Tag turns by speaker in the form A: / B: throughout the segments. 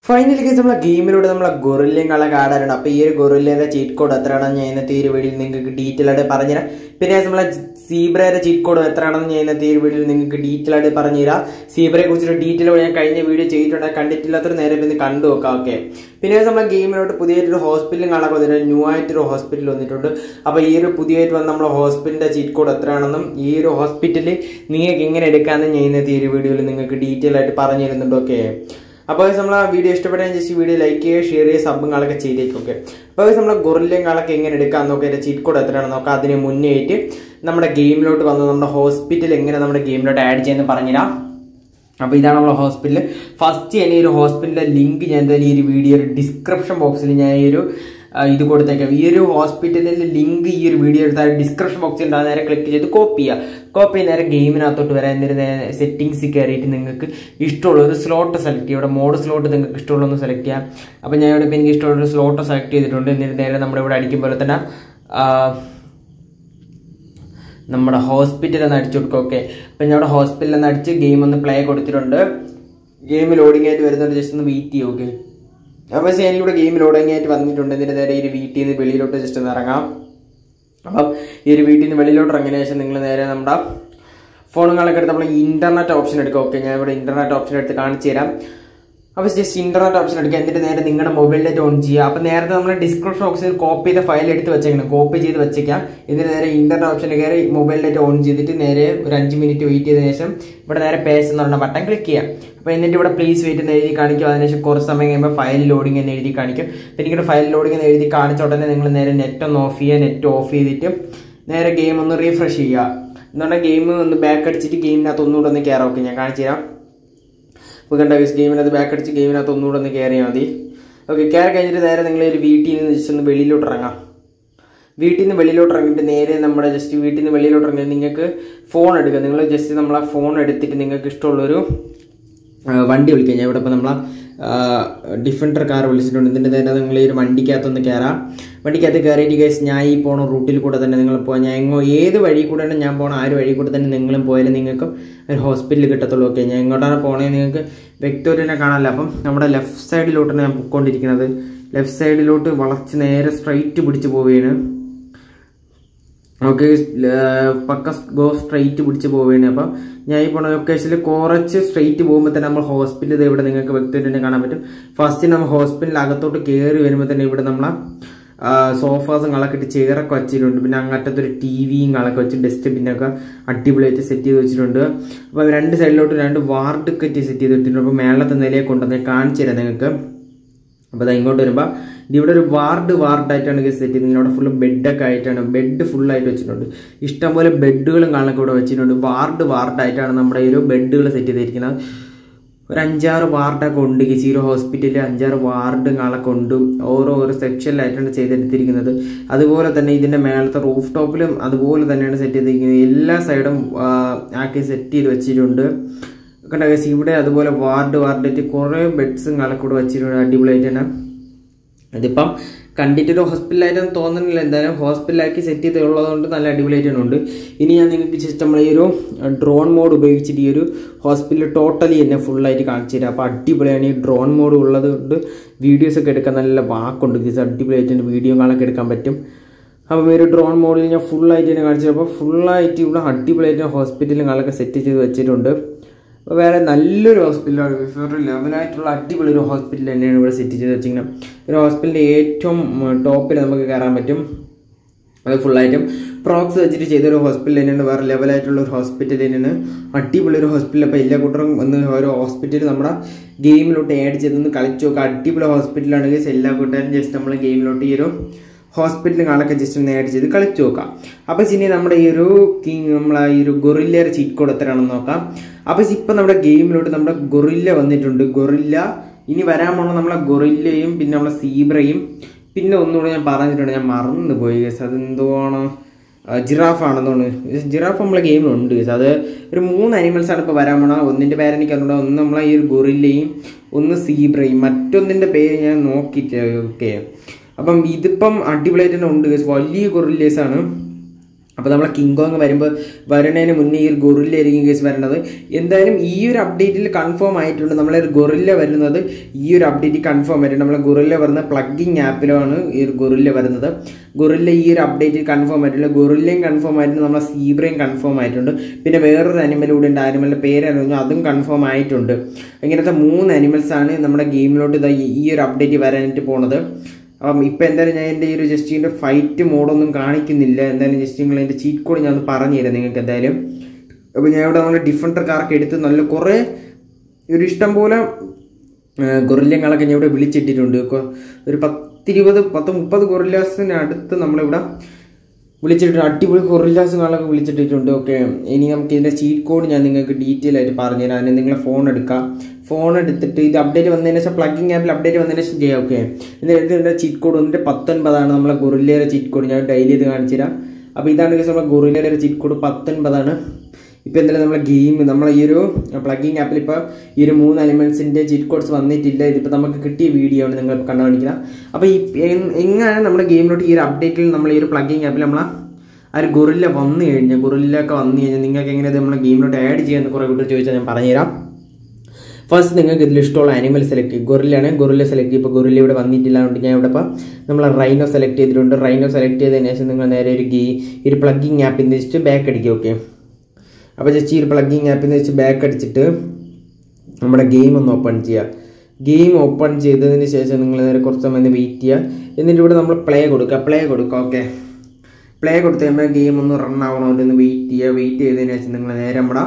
A: finally case നമ്മളെ ഗെയിമിലൂടെ നമ്മളെ ഗൊറില്ലയും കള കാടാറുണ്ട് അപ്പൊ ഈ ഒരു ഗൊറില്ലയുടെ ചീറ്റ് കോഡ് എത്രയാണെന്ന് ഞാൻ ഇന്നത്തെ ഈ ഒരു വീഡിയോയിൽ നിങ്ങൾക്ക് ഡീറ്റെയിൽ ആയിട്ട് പറഞ്ഞുതരാം പിന്നെ നമ്മളെ സീബ്രയുടെ ചീറ്റ് കോഡ് എത്രയാണെന്ന് ഞാൻ ഇന്നത്തെ ഈ ഒരു വീഡിയോയിൽ നിങ്ങൾക്ക് ഡീറ്റെയിൽ ആയിട്ട് പറഞ്ഞുതരാം സീബ്രയെ കുറിച്ചൊരു ഡീറ്റെയിൽ ഞാൻ കഴിഞ്ഞ വീഡിയോ ചെയ്തിട്ടുണ്ട് കണ്ടിട്ടില്ലാത്തൊരു നേരെ പിന്നെ കണ്ടു നോക്കാം ഓക്കെ പിന്നെ നമ്മളെ ഗെയിമിലോട്ട് പുതിയൊരു ഹോസ്പിറ്റലും കാണാൻ വന്നിട്ടുണ്ട് ന്യൂ ആയിട്ടൊരു ഹോസ്പിറ്റൽ വന്നിട്ടുണ്ട് അപ്പോൾ ഈ ഒരു പുതിയതായിട്ട് വന്ന നമ്മളെ ഹോസ്പിറ്റലിന്റെ ചീറ്റ് കോഡ് എത്രയാണെന്നും ഈ ഒരു ഹോസ്പിറ്റലിൽ നിങ്ങൾക്ക് എങ്ങനെ എടുക്കാമെന്ന് ഞാൻ ഇന്നത്തെ ഈ ഒരു വീഡിയോയിൽ നിങ്ങൾക്ക് ഡീറ്റെയിൽ ആയിട്ട് പറഞ്ഞു തരുന്നുണ്ട് ഓക്കെ അപ്പോൾ നമ്മൾ ആ വീഡിയോ ഇഷ്ടപ്പെട്ടാൽ ജസ്റ്റ് വീഡിയോ ലൈക്ക് ചെയ്യുക ഷെയർ ചെയ്യുക സബും കാളൊക്കെ ചെയ്തേക്കും ഓക്കെ അപ്പോൾ നമ്മൾ ഗൊറില്ലയും കാളൊക്കെ എങ്ങനെ എടുക്കാൻ നോക്കാം അതിൻ്റെ ചീറ്റ് കോഡ് എത്രയാണ് നോക്കാം അതിന് മുന്നേ ആയിട്ട് നമ്മുടെ ഗെയിമിലോട്ട് വന്ന് നമ്മുടെ ഹോസ്പിറ്റൽ എങ്ങനെ നമ്മുടെ ഗെയിമിലോട്ട് ആഡ് ചെയ്യുന്നത് പറഞ്ഞുതരാം അപ്പോൾ ഇതാണ് നമ്മുടെ ഹോസ്പിറ്റൽ ഫസ്റ്റ് ഞാൻ ഈ ഒരു ഹോസ്പിറ്റലിൻ്റെ ലിങ്ക് ഞാൻ എന്തായാലും ഈ ഒരു വീഡിയോ ഡിസ്ക്രിപ്ഷൻ ബോക്സിൽ ഞാൻ ഈ ഒരു ആ, ഇത് കൊടുത്തേക്കാം ഈ ഒരു ഹോസ്പിറ്റലിൻ്റെ ലിങ്ക് ഈ ഒരു വീഡിയോ എടുത്താൽ ഡിസ്ക്രിപ്ഷൻ ബോക്സിൽ ഉണ്ടാകും നേരെ ക്ലിക്ക് ചെയ്ത് കോപ്പി ചെയ്യുക കോപ്പി നേരെ ഗെയിമിനകത്തോട്ട് വരാൻ എന്നിട്ട് നേരെ സെറ്റിങ്സ് കയറിയിട്ട് നിങ്ങൾക്ക് ഇഷ്ടമുള്ള ഒരു സ്ലോട്ട് സെലക്ട് ചെയ്യുക ഇവിടെ മോഡ് സ്ലോട്ട് നിങ്ങൾക്ക് ഇഷ്ടമുള്ള ഒന്ന് സെലക്ട് ചെയ്യാം അപ്പോൾ ഞാൻ ഇവിടെ ഇപ്പോൾ എനിക്ക് ഇഷ്ടമുള്ള ഒരു സ്ലോട്ട് സെലക്ട് ചെയ്തിട്ടുണ്ട് എന്നിട്ട് നേരെ നമ്മുടെ ഇവിടെ അടിക്കും പോലെ തന്നെ ആ, നമ്മുടെ ഹോസ്പിറ്റൽ എന്ന് അടിച്ചു കൊടുക്കുക ഓക്കെ അപ്പം ഞാൻ ഇവിടെ ഹോസ്പിറ്റൽ എന്ന് അടിച്ച് ഗെയിം ഒന്ന് പ്ലേ കൊടുത്തിട്ടുണ്ട് ഗെയിം ലോഡിംഗ് ആയിട്ട് വരുന്നുണ്ട് ജസ്റ്റ് ഒന്ന് വെയിറ്റ് ചെയ്യും ഓക്കെ അപ്പോൾ എനിക്കിവിടെ ഗെയിം ലോഡിംഗ് ആയിട്ട് വന്നിട്ടുണ്ട് എന്നിട്ട് നേരെ ഈ ഒരു വീട്ടിൽ നിന്ന് വെളിയിലോട്ട് ജസ്റ്റ് ഒന്ന് ഇറങ്ങാം അപ്പം ഈ ഒരു വീട്ടിൽ നിന്ന് വെളിയിലോട്ട് ഇറങ്ങിയ ശേഷം നിങ്ങൾ നേരെ നമ്മുടെ ഫോണുകളൊക്കെ എടുത്ത് നമ്മൾ ഇന്റർനെറ്റ് ഓപ്ഷൻ എടുക്കുക ഓക്കെ ഞാൻ ഇവിടെ ഇന്റർനെറ്റ് ഓപ്ഷൻ എടുത്ത് കാണിച്ചു തരാം അപ്പോൾ ജസ്റ്റ് ഇന്റർനെറ്റ് ഓപ്ഷൻ എടുക്കുക എന്നിട്ട് നേരെ നിങ്ങളുടെ മൊബൈലിലേക്ക് ഓൺ ചെയ്യുക അപ്പോൾ നേരത്തെ നമ്മൾ ഡിസ്ക്രിപ്ഷൻ ഓപ്ഷനിൽ കോപ്പി ചെയ്ത ഫയൽ എടുത്ത് വെച്ചേക്കണം കോപ്പി ചെയ്ത് വെച്ചേക്കാം എന്നിട്ട് നേരെ ഇന്റർനെറ്റ് ഓപ്ഷനിൽ കയറി മൊബൈലിലേക്ക് ഓൺ ചെയ്തിട്ട് നേരെ ഒരു അഞ്ച് മിനിറ്റ് വെയിറ്റ് ചെയ്തതിനു ശേഷം ഇവിടെ നേരെ പേസ് എന്ന് പറഞ്ഞ ബട്ടൺ ക്ലിക്ക് ചെയ്യാം അപ്പോൾ എന്നിട്ട് ഇവിടെ പ്ലീസ് വെയിറ്റ് എന്ന് എഴുതി കാണിക്കും അതിനുശേഷം കുറച്ച് സമയം കഴിയുമ്പോൾ ഫയൽ ലോഡിംഗ് എന്ന് എഴുതി കാണിക്കും അപ്പോൾ എനിക്കൊരു ഫയൽ ലോഡിംഗ് എന്ന് എഴുതി കാണിച്ച ഉടനെ നിങ്ങൾ നേരെ നെറ്റ് ഒന്ന് ഓഫ് ചെയ്യുക നെറ്റ് ഓഫ് ചെയ്തിട്ട് നേരെ ഗെയിം ഒന്ന് റീഫ്രഷ് ചെയ്യുക എന്നുകൊണ്ട് ഗെയിം ഒന്ന് ബാക്ക് അടിച്ചിട്ട് ഗെയിമിനകത്ത് ഒന്നുകൂടെ ഒന്ന് കയറാം ഓക്കെ ഞാൻ കാണിച്ചു തരാം ഇപ്പോൾ കണ്ട ഗെയിമിനകത്ത് ബാക്ക് അടിച്ച് ഗെയിമിനകത്ത് ഒന്നുകൂടെ ഒന്ന് കയറിയാൽ മതി ഓക്കെ കയറി കഴിഞ്ഞിട്ട് നേരെ നിങ്ങൾ ഒരു വീട്ടിൽ നിന്ന് ജസ്റ്റ് ഒന്ന് വെളിയിലോട്ട് ഇറങ്ങാം വീട്ടിൽ നിന്ന് വെളിയിലോട്ട് ഇറങ്ങിയിട്ട് നേരെ നമ്മുടെ ജസ്റ്റ് വീട്ടിൽ നിന്ന് വെളിയിലോട്ട് ഇറങ്ങി നിങ്ങൾക്ക് ഫോൺ എടുക്കുക നിങ്ങൾ ജസ്റ്റ് നമ്മളെ ഫോൺ എടുത്തിട്ട് നിങ്ങൾക്ക് ഇഷ്ടമുള്ളൊരു ആ, വണ്ടി വിളിക്കുക ഞാൻ ഇവിടെ ഇപ്പോൾ നമ്മളെ ഡിഫൻഡർ കാർ വിളിച്ചിട്ടുണ്ട് ഇതിൻ്റെ തന്നെ നിങ്ങൾ ഈ ഒരു വണ്ടിക്കകത്തൊന്ന് കയറാം വണ്ടിക്കകത്ത് കയറിയിട്ട് ഗൈസ് ഞാൻ ഈ പോണ റൂട്ടിൽ കൂടെ തന്നെ നിങ്ങൾ പോകാം ഞാൻ എങ്ങോ ഏത് വഴി കൂടെയാണ് ഞാൻ പോകണം ആ ഒരു വഴി കൂടെ തന്നെ നിങ്ങളും പോയാലും നിങ്ങൾക്ക് ഒരു ഹോസ്പിറ്റലിൽ കിട്ടത്തുള്ളൂ ഓക്കെ ഞാൻ എങ്ങോട്ടാണ് പോകണേ നിങ്ങൾക്ക് വ്യക്തമായിട്ട് കാണാമല്ലോ അപ്പം നമ്മുടെ ലെഫ്റ്റ് സൈഡിലോട്ടാണ് ഞാൻ പൊയ്ക്കൊണ്ടിരിക്കുന്നത് ലെഫ്റ്റ് സൈഡിലോട്ട് വളച്ച് നേരെ സ്ട്രൈറ്റ് പിടിച്ച് പോവുകയാണ് നമുക്ക് പക്ക ഗോ സ്ട്രൈറ്റ് പിടിച്ച് പോവുകയാണ് അപ്പം ഞാൻ ഈ പോണ ലൊക്കേഷനിൽ കുറച്ച് സ്ട്രൈറ്റ് പോകുമ്പോൾ തന്നെ നമ്മൾ ഹോസ്പിറ്റൽ ഇവിടെ നിങ്ങൾക്ക് വ്യക്തമായിട്ട് തന്നെ കാണാൻ പറ്റും ഫസ്റ്റ് നമ്മൾ ഹോസ്പിറ്റലിൽ അകത്തോട്ട് കയറി വരുമ്പോൾ തന്നെ ഇവിടെ നമ്മളെ സോഫാസും കളൊക്കെ ഇട്ട് ചെയറൊക്കെ വെച്ചിട്ടുണ്ട് പിന്നെ അങ്ങറ്റത്തൊരു ടി വിയും കളൊക്കെ വെച്ച് ഡസ്റ്റ്ബിന്നൊക്കെ അടിപൊളിയായിട്ട് സെറ്റ് ചെയ്ത് വെച്ചിട്ടുണ്ട് അപ്പോൾ രണ്ട് സൈഡിലോട്ട് രണ്ട് വാർഡ് കെറ്റി സെറ്റ് ചെയ്ത് വെച്ചിട്ടുണ്ട് അപ്പോൾ മേളത്തെ നിലയെ കൊണ്ടുവന്ന് കാണിച്ചു തരാം നിങ്ങൾക്ക് അപ്പോൾ അത് ഇങ്ങോട്ട് വരുമ്പോൾ ഇവിടെ ഒരു വാർഡ് വാർഡായിട്ടാണ് ഇത് സെറ്റ് ചെയ്തത് ഇവിടെ ഫുള്ള് ബെഡൊക്കെ ആയിട്ടാണ് ബെഡ് ഫുള്ളായിട്ട് വെച്ചിട്ടുണ്ട് ഇഷ്ടംപോലെ ബെഡുകളും കാണൊക്കെ ഇവിടെ വെച്ചിട്ടുണ്ട് വാർഡ് വാർഡായിട്ടാണ് നമ്മുടെ ഈ ഒരു ബെഡുകൾ സെറ്റ് ചെയ്തിരിക്കുന്നത് ഒരു അഞ്ചാറ് വാർഡൊക്കെ ഉണ്ട് കിസീറോ ഹോസ്പിറ്റലിൽ അഞ്ചാറ് വാർഡ് കാണൊക്കെ ഉണ്ട് ഓരോ ഓരോ സെക്ഷനിലായിട്ടാണ് ചെയ്തെടുത്തിരിക്കുന്നത് അതുപോലെ തന്നെ ഇതിൻ്റെ മേളത്തെ റൂഫ് ടോപ്പിലും അതുപോലെ തന്നെയാണ് സെറ്റ് ചെയ്തിരിക്കുന്നത് എല്ലാ സൈഡും ആക്കി സെറ്റ് ചെയ്ത് വെച്ചിട്ടുണ്ട് കണ്ട ഗൈസ് ഇവിടെ അതുപോലെ വാർഡ് വാർഡായിട്ട് കുറേ ബെഡ്സും കളക്കൂടെ വെച്ചിട്ടുണ്ട് അടിപൊളിയായിട്ട് തന്നെ അതിപ്പം കണ്ടിട്ടൊരു ഹോസ്പിറ്റലായിട്ടൊന്നും തോന്നുന്നില്ല എന്തായാലും ഹോസ്പിറ്റലാക്കി സെറ്റ് ചെയ്തുള്ളതുകൊണ്ട് നല്ല അടിപൊളിയായിട്ടാണ് ഉണ്ട് ഇനി ഞാൻ നിങ്ങൾക്ക് ജസ്റ്റ് നമ്മൾ ഈ ഒരു ഡ്രോൺ മോഡ് ഉപയോഗിച്ചിട്ട് ഈ ഒരു ഹോസ്പിറ്റൽ ടോട്ടലി എന്നെ ഫുള്ളായിട്ട് കാണിച്ചു തരാം അപ്പോൾ അടിപൊളിയാണ് ഈ ഡ്രോൺ മോഡ് ഉള്ളത് കൊണ്ട് വീഡിയോസൊക്കെ എടുക്കാൻ നല്ല വാക്കുണ്ട് ഇത് അടിപൊളിയായിട്ട് വീഡിയോ കാണൊക്കെ എടുക്കാൻ പറ്റും അപ്പം ഈ ഒരു ഡ്രോൺ മോഡിൽ ഞാൻ ഫുള്ളായിട്ട് തന്നെ കാണിച്ചു അപ്പോൾ ഫുള്ളായിട്ട് ഇവിടെ അടിപൊളിയായിട്ട് ഹോസ്പിറ്റലും കാണൊക്കെ സെറ്റ് ചെയ്ത് വെച്ചിട്ടുണ്ട് അപ്പോൾ വേറെ നല്ലൊരു ഹോസ്പിറ്റലാണ് വേറെ ലെവലായിട്ടുള്ള അടിപൊളി ഒരു ഹോസ്പിറ്റൽ തന്നെയാണ് ഇവിടെ സെറ്റ് ചെയ്ത് വെച്ചിരിക്കുന്നത് ഒരു ഹോസ്പിറ്റലിൻ്റെ ഏറ്റവും ടോപ്പിൽ നമുക്ക് കയറാൻ പറ്റും അത് ഫുള്ളായിട്ടും പ്രോക്സ് വെച്ചിട്ട് ചെയ്തൊരു ഹോസ്പിറ്റൽ തന്നെയാണ് വേറെ ലെവലായിട്ടുള്ള ഒരു ഹോസ്പിറ്റൽ തന്നെയാണ് അടിപൊളി ഒരു ഹോസ്പിറ്റൽ അപ്പോൾ എല്ലാ കൂട്ടരും വന്ന് ഓരോ ഹോസ്പിറ്റൽ നമ്മുടെ ഗെയിമിലോട്ട് ആഡ് ചെയ്തൊന്ന് കളിച്ചു നോക്കുക അടിപൊളി ഹോസ്പിറ്റലാണെങ്കിൽ എല്ലാ കൂട്ടുകാരും ജസ്റ്റ് നമ്മൾ ഗെയിമിലോട്ട് ഈ ഒരു ഹോസ്പിറ്റലിൽ കാണൊക്കെ ജസ്റ്റ് ഒന്ന് ആഡ് ചെയ്ത് കളിച്ചു നോക്കാം അപ്പോൾ ഇനി നമ്മുടെ ഈ ഒരു കിങ് നമ്മളെ ഈ ഒരു ഗൊറില്ലയുടെ ചീറ്റ് കോഡ് എത്രയാണെന്ന് നോക്കാം അപ്പോൾ ഇപ്പം നമ്മുടെ ഗെയിമിലോട്ട് നമ്മുടെ ഗൊറില്ല വന്നിട്ടുണ്ട് ഗൊറില്ല ഇനി വരാൻ പോണ നമ്മളെ ഗൊറില്ലയും പിന്നെ നമ്മളെ സീബ്രയും പിന്നെ ഒന്നുകൂടെ ഞാൻ പറഞ്ഞിട്ടുണ്ട് ഞാൻ മറന്നു പോയി ഗസ് അതെന്തോണോ ജിറാഫ് ആണെന്ന് തോന്നുന്നു ജിറാഫ് നമ്മളെ ഗെയിമിലുണ്ട് ഗസ് അത് ഒരു മൂന്ന് അനിമൽസ് ആണ് ഇപ്പോൾ വരാൻ പോണത് ഒന്നിൻ്റെ പേര് എനിക്ക് അറിഞ്ഞൂടാ ഒന്ന് നമ്മളെ ഈ ഒരു ഗൊറില്ലയും ഒന്ന് സീബ്രയും മറ്റൊന്നിൻ്റെ പേര് ഞാൻ നോക്കിയിട്ട് ഓക്കെ അപ്പം ഇതിപ്പം അടിപൊളിയായിട്ട് തന്നെ ഉണ്ട് ഗസ് വലിയ ഗൊറില്ലേസ് ആണ് അപ്പോൾ നമ്മളെ കിങ് കോങ് വരുമ്പോൾ വരുന്നതിന് മുന്നേ ഈ ഒരു ഗൊറില്ല ആയിരിക്കും കേസ് വരേണ്ടത് എന്തായാലും ഈ ഒരു അപ്ഡേറ്റിൽ കൺഫേം ആയിട്ടുണ്ട് നമ്മളെ ഒരു ഗൊറില്ല വരുന്നത് ഈ ഒരു അപ്ഡേറ്റ് കൺഫേം ആയിട്ടുണ്ട് നമ്മളെ ഗൊറില്ല വരുന്ന പ്ലഗിങ് ആപ്പിലാണ് ഈ ഒരു ഗൊറില്ല വരുന്നത് ഗൊറില്ല ഈ ഒരു അപ്ഡേറ്റിൽ കൺഫേം ആയിട്ടുണ്ട് ഗൊറില്ലയും കൺഫേം ആയിട്ടുണ്ട് നമ്മളെ സീബ്രയും കൺഫേം ആയിട്ടുണ്ട് പിന്നെ വേറൊരു അനിമൽ കൂടെ ഉണ്ട് അനിമലിൻ്റെ പേര് അറിഞ്ഞു അതും കൺഫേം ആയിട്ടുണ്ട് ഇങ്ങനത്തെ മൂന്ന് അനിമൽസ് ആണ് നമ്മുടെ ഗെയിമിലോട്ട് ഇതാ ഈ ഒരു അപ്ഡേറ്റ് വരാനായിട്ട് പോണത് അപ്പം ഇപ്പം എന്തായാലും ഞാൻ എൻ്റെ ഈ ഒരു ജസ്റ്റ് ഇതിൻ്റെ ഫൈറ്റ് മോഡൊന്നും കാണിക്കുന്നില്ല എന്തായാലും ജസ്റ്റ് നിങ്ങൾ എൻ്റെ ചീറ്റ് കോഡ് ഞാൻ ഒന്ന് പറഞ്ഞു തരാം നിങ്ങൾക്ക് എന്തായാലും അപ്പോൾ ഞാൻ ഇവിടെ നമ്മുടെ ഡിഫൻഡർ കാർക്ക് എടുത്ത് നല്ല കുറേ ഒരു ഇഷ്ടം പോലെ ഗൊറില്ലങ്ങളൊക്കെ ഞാൻ ഇവിടെ വിളിച്ചിട്ടിട്ടുണ്ട് കൊ- ഒരു പത്തിരുപത് പത്ത് മുപ്പത് ഗൊറില്ലാസിന് അടുത്ത് നമ്മളിവിടെ വിളിച്ചിട്ടുണ്ട് അടിപൊളി ഗൊറില്ലാസുകളൊക്കെ വിളിച്ചിട്ടിട്ടുണ്ട് ഓക്കെ ഇനി നമുക്ക് ഇതിൻ്റെ ചീറ്റ് കോഡ് ഞാൻ നിങ്ങൾക്ക് ഡീറ്റെയിൽ ആയിട്ട് പറഞ്ഞുതരാം അതിന് നിങ്ങളെ ഫോൺ എടുക്കാം ഫോൺ എടുത്തിട്ട് ഇത് അപ്ഡേറ്റ് വന്നതിന് ശേഷം പ്ലഗിങ് ആപ്പിൽ അപ്ഡേറ്റ് വന്നതിന് ശേഷം ചെയ്യാം ഓക്കെ എന്നിട്ട് ഇതിൻ്റെ ചീറ്റ് കോഡ് ഒന്നിൻ്റെ പത്തൊൻപതാണ് നമ്മളെ ഗൊറില്ലയുടെ ചീറ്റ് കോഡ് ഞാൻ ഡെയിലി ഇത് കാണിച്ചു തരാം അപ്പോൾ ഇതാണ് കേസ് നമ്മളെ ഗൊറില്ലയുടെ ഒരു ചീറ്റ് കോഡ് പത്തൊൻപതാണ് ഇപ്പോൾ എന്തായാലും നമ്മളെ ഗെയിം നമ്മളെ ഈ ഒരു പ്ലഗിങ് ആപ്പിൽ ഇപ്പോൾ ഈ ഒരു മൂന്ന് അനിമൽസിൻ്റെ ചീറ്റ് കോഡ്സ് വന്നിട്ടില്ല ഇതിപ്പോൾ നമുക്ക് കിട്ടിയ വീഡിയോ ആണ് നിങ്ങൾ കണ്ടു കാണിക്കുന്നത് അപ്പോൾ ഈ എങ്- എങ്ങനെ നമ്മുടെ ഗെയിമിലോട്ട് ഈ ഒരു അപ്ഡേറ്റിൽ നമ്മൾ ഈ ഒരു പ്ലഗിങ് ആപ്പിൽ നമ്മൾ ആ ഒരു ഗൊറില്ല വന്നു കഴിഞ്ഞാൽ ഗൊറില്ലൊക്കെ വന്നു കഴിഞ്ഞാൽ നിങ്ങൾക്ക് എങ്ങനെ ഇത് നമ്മുടെ ഗെയിമിലോട്ട് ആഡ് ചെയ്യാമെന്ന് കുറേ കൂട്ടർ ചോദിച്ചാൽ ഞാൻ പറഞ്ഞുതരാം ഫസ്റ്റ് നിങ്ങൾക്ക് ഇതിൽ ഇഷ്ടമുള്ള ആനിമൽ സെലക്ട് ചെയ്യും ഗൊറില്ലാണ് ഗൊറില്ല സെലക്ട് ചെയ്യും ഇപ്പോൾ ഗൊറില്ല ഇവിടെ വന്നിട്ടില്ല അതുകൊണ്ട് ഞാൻ ഇവിടെ ഇപ്പോൾ നമ്മൾ റൈനോ സെലക്ട് ചെയ്തിട്ടുണ്ട് റൈനോ സെലക്ട് ചെയ്തതിന് ശേഷം നിങ്ങൾ നേരെ ഒരു ഗീ ഈ ഒരു പ്ലഗിങ് ആപ്പിൽ നിന്ന് വെച്ചിട്ട് ബാക്ക് അടിക്കും ഓക്കെ അപ്പോൾ ജസ്റ്റ് ഈ ഒരു പ്ലഗിങ് ആപ്പിൽ നിന്ന് വെച്ച് ബാക്ക് അടിച്ചിട്ട് നമ്മുടെ ഗെയിം ഒന്ന് ഓപ്പൺ ചെയ്യുക ഗെയിം ഓപ്പൺ ചെയ്തതിന് ശേഷം നിങ്ങൾ നേരെ കുറച്ച് സമയം ഒന്ന് വെയിറ്റ് ചെയ്യുക എന്നിട്ട് ഇവിടെ നമ്മൾ പ്ലേ കൊടുക്കുക പ്ലേ കൊടുക്കുക ഓക്കെ പ്ലേ കൊടുത്ത് കഴിയുമ്പോൾ ഗെയിം ഒന്ന് റൺ ആവണമല്ലോ ഒന്ന് വെയിറ്റ് ചെയ്യുക വെയിറ്റ് ചെയ്തതിന് ശേഷം നിങ്ങൾ നേരെ നമ്മുടെ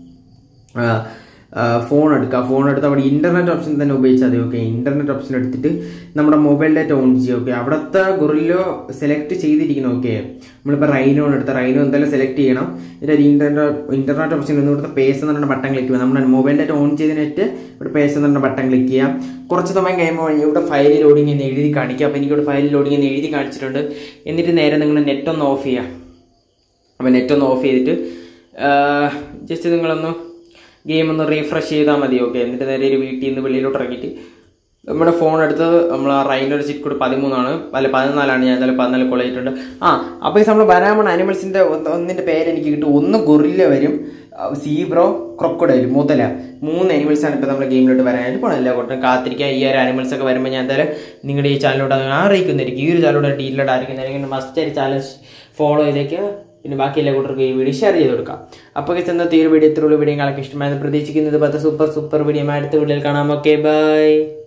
A: ഫോൺ എടുക്കുക ഫോൺ എടുത്ത് അവിടെ ഇന്റർനെറ്റ് ഓപ്ഷൻ തന്നെ ഉപയോഗിച്ചാൽ മതി ഓക്കെ ഇന്റർനെറ്റ് ഓപ്ഷൻ എടുത്തിട്ട് നമ്മുടെ മൊബൈൽ ഡാറ്റ ഓൺ ചെയ്യുക ഓക്കെ അവിടുത്തെ ഗൊറില്ലോ സെലക്ട് ചെയ്തിരിക്കണം ഓക്കെ നമ്മളിപ്പോൾ റൈനോ എടുത്ത റൈനോ എന്തായാലും സെലക്ട് ചെയ്യണം എന്നിട്ട് ഇന്റർനെറ്റ് ഇന്റർനെറ്റ് ഓപ്ഷൻ ഒന്ന് ഇവിടുത്തെ പേസ് എന്ന് പറഞ്ഞ ബട്ടൺ ക്ലിക്ക് ചെയ്യുക നമ്മുടെ മൊബൈൽ ഡാറ്റ ഓൺ ചെയ്തതിനായിട്ട് ഇവിടെ പേസ് എന്ന് പറഞ്ഞ ബട്ടൺ ക്ലിക്ക് ചെയ്യാം കുറച്ച് സമയം കഴിയുമ്പോൾ ഇവിടെ ഫയൽ ലോഡിംഗ് എന്ന് എഴുതി കാണിക്കുക അപ്പോൾ എനിക്കിവിടെ ഫയൽ ലോഡിംഗ് എന്ന് എഴുതി കാണിച്ചിട്ടുണ്ട് എന്നിട്ട് നേരെ നിങ്ങൾ നെറ്റ് ഒന്ന് ഓഫ് ചെയ്യുക അപ്പോൾ നെറ്റ് ഒന്ന് ഓഫ് ചെയ്തിട്ട് ജസ്റ്റ് നിങ്ങളൊന്ന് ഗെയിം ഒന്ന് റീഫ്രഷ് ചെയ്താൽ മതി ഓക്കെ എന്നിട്ട് നേരെ ഒരു വീട്ടിൽ നിന്ന് വെളിയിലോട്ട് ഇറങ്ങിയിട്ട് നമ്മുടെ ഫോൺ എടുത്ത് നമ്മൾ ആ റൈനോട് ചിറ്റ് കൂടെ പതിമൂന്നാണ് അല്ല പതിനാലാണ് ഞാൻ എന്തായാലും പതിനാല് കൊളയിട്ടുണ്ട് ആ അപ്പോൾ ഈ നമ്മൾ വരാൻ പോണ അനിമൽസിൻ്റെ ഒന്നിൻ്റെ പേര് എനിക്ക് കിട്ടും ഒന്ന് ഗൊറില്ല വരും സീബ്രോ ക്രൊക്കഡൈൽ മുതല മൂന്ന് അനിമൽസാണ് ഇപ്പോൾ നമ്മുടെ ഗെയിമിലോട്ട് വരാനായിട്ട് പോകണം എല്ലാ കൂട്ടം കാത്തിരിക്കുക ഈ ഒരു അനിമൽസ് ഒക്കെ വരുമ്പോൾ ഞാൻ എന്തായാലും നിങ്ങളുടെ ഈ ചാനലിലോട്ട് അത് അറിയിക്കുന്നതായിരിക്കും ഈ ഒരു ചാനലിലോട്ട് ഡീലിലോട്ട് അറിയിക്കുന്നതായിരിക്കും മസ്റ്റ് ഒരു ചാനൽ ഫോളോ ചെയ്തേക്ക് പിന്നെ ബാക്കി എല്ലാ കൂട്ടർക്കും ഈ വീഡിയോ ഷെയർ ചെയ്ത് കൊടുക്കാം അപ്പോൾ ചെന്നത്തെ ഈ ഒരു വീഡിയോ ഇത്രയുള്ള വീഡിയോ നിങ്ങൾക്ക് ഇഷ്ടമായെന്ന് പ്രതീക്ഷിക്കുന്നത് പത്ത് സൂപ്പർ സൂപ്പർ വീഡിയോ അടുത്ത വീഡിയോയിൽ കാണാം ഓക്കെ ബൈ